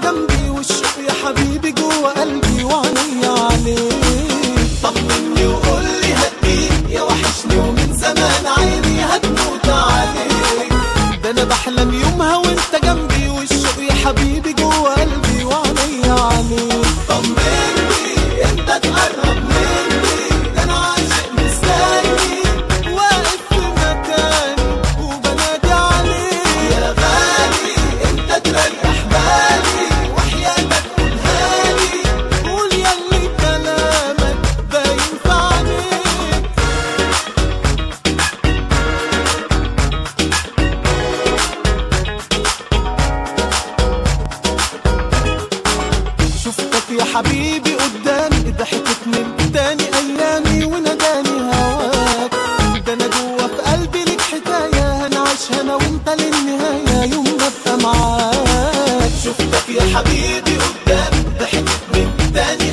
جنبي والشوق يا حبيبي جوه قلبي وعيني عليك طمني وقول لي هديك يا وحشني ومن زمان عيني هتموت عليك ده انا بحلم يومها وانت جنبي والشوق يا حبيبي جوه قلبي وعيني عليك طمني انت تقرب مني ده انا عاشق مستني واقف في مكاني وبنادي عليك يا غالي انت تريح بالي وحياتك قولها لي قول ياللي كلامك باين في عينيك شفتك يا حبيبي قدامي ضحكت من تاني ايامي وناداني هواك ده انا جوا في قلبي ليك حكايه هنعيشها انا وانت للنهايه يوم ما ابقى معاك شفتك يا حبيبي قدامي ضحكت من تاني